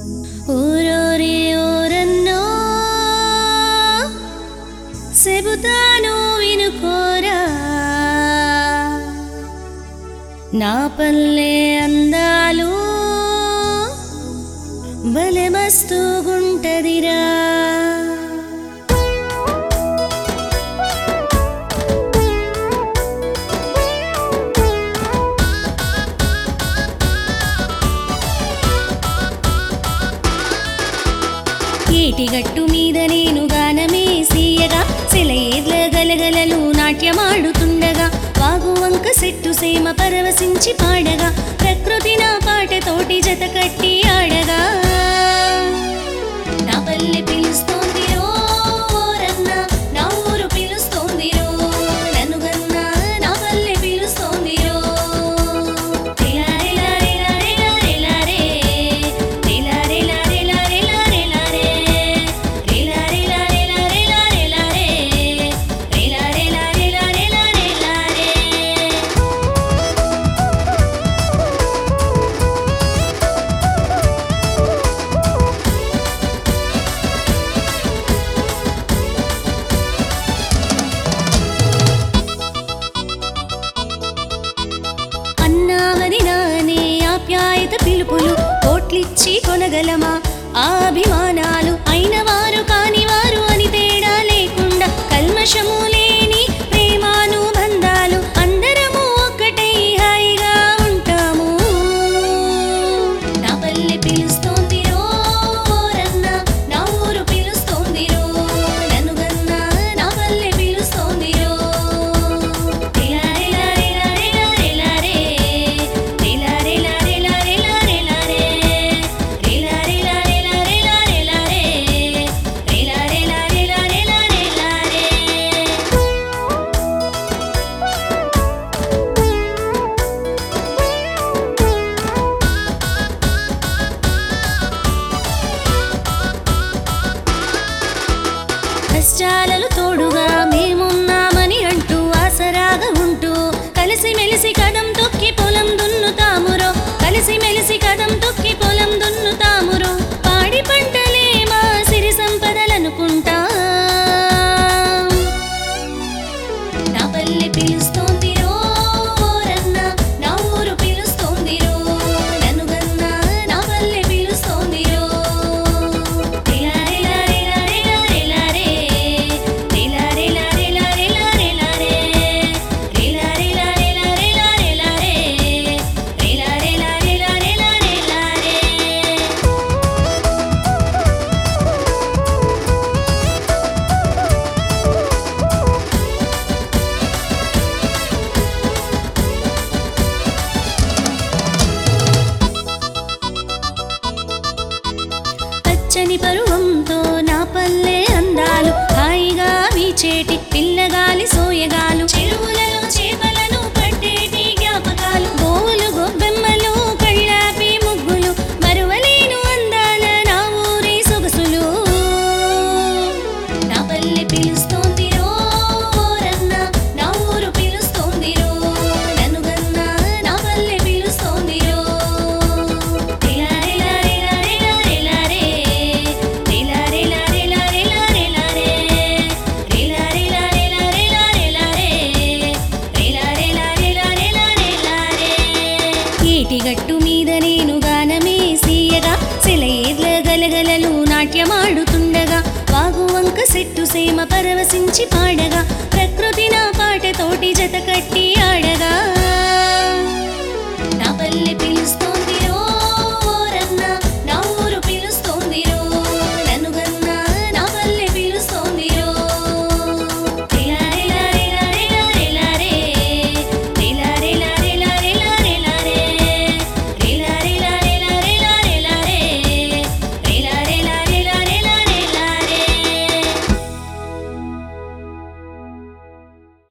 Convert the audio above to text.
ఊరోరి ఊరన్నో చెబుతాను వినుకోరా నా పల్లె అందాలు భలే మస్తుగుంటదిరా ఏటిగట్టు మీద నేను గానమే సీయగా సెలయేర్ల గలగలలు నాట్యమాడుతుండగా వాగు వంక సెట్టు సేమ పరవశించి పాడగా ప్రకృతి నా పాటతోటి జత కట్టి ఆడగా నా పల్లె పిలుస్తోంది రో ఓరన్న, నా ఊరు పిలుస్తోంది రో నన్ను గన్న నా పల్లె పిలుస్తోంది రో రిలా రిలా రిలా రిలా రిలా రే. రిలా రిలా రిలా రిలా రిలా రే. రిలా రిలా రిలా రిలా రిలా రే. రిలా రిలా రిలా రిలా రిలా రే. అన్నావని నానే ఆప్యాయత పిలుపులు కోట్లిచ్చి కొనగలమా ఆ అభిమానాలు అయిన వారు కాని వారు అని తేడా లేకుండా కల్మషము లేని ప్రేమాను బంధాలు అందరము ఒక్కటై హాయిగా ఉంటాము నా పల్లె పిలుస్తోంది రో ఓరన్న, నా ఊరు పిలుస్తోంది రో నన్ను గన్న నా పల్లె పిలుస్తోంది రో రిలా రిలా రిలా రిలా రిలా రే. రిలా రిలా రిలా రిలా రిలా రే. రిలా రిలా రిలా రిలా రిలా రే. రిలా రిలా రిలా రిలా రిలా రే. కష్టాలలో తోడుగా మేమున్నామని అంటూ ఆసరాగా ఉంటూ కలిసి మెలిసి కదం తొక్కి పొలం దున్నుతామురో కలిసి మెలిసి కదం తొక్కి పొలం దున్నుతామురో పాడి పంటలే మా సిరి సంపదలనుకుంటా నా పల్లె పిలుస్తోంది రో ఓరన్న, నా ఊరు పిలుస్తోంది రో నన్ను గన్న నా పల్లె పిలుస్తోంది రో రిలా రిలా రిలా రిలా రిలా రే. రిలా రిలా రిలా రిలా రిలా రే. రిలా రిలా రిలా రిలా రిలా రే. రిలా రిలా రిలా రిలా రిలా రే. పచ్చని పరువంతో నా పల్లె అందాలు హాయిగా వీచేటి పిల్లగాలి సోయగాలు చెరువులలో చేపలను పట్టేటి జ్ఞాపకాలు గోవులు గొబ్బెమ్మలు కళ్ళాపి ముగ్గులు మరువలేను అందాల నా ఊరి సొగసులు నా పల్లె పిలుస్తోంది రో ఓరన్న, నా ఊరు పిలుస్తోంది రో నన్ను గన్న నా పల్లె పిలుస్తోంది రో రిలా రిలా రిలా రిలా రిలా రే. రిలా రిలా రిలా రిలా రిలా రే. రిలా రిలా రిలా రిలా రిలా రే. రిలా రిలా రిలా రిలా రిలా రే. ఏటిగట్టు మీద నేను గానమే సీయగా సెలయేర్ల గలగలలు నాట్యమాడుతుండగా వాగు వంక సెట్టు సేమ పరవశించి పాడగా ప్రకృతి నా పాటతోటి జత కట్టి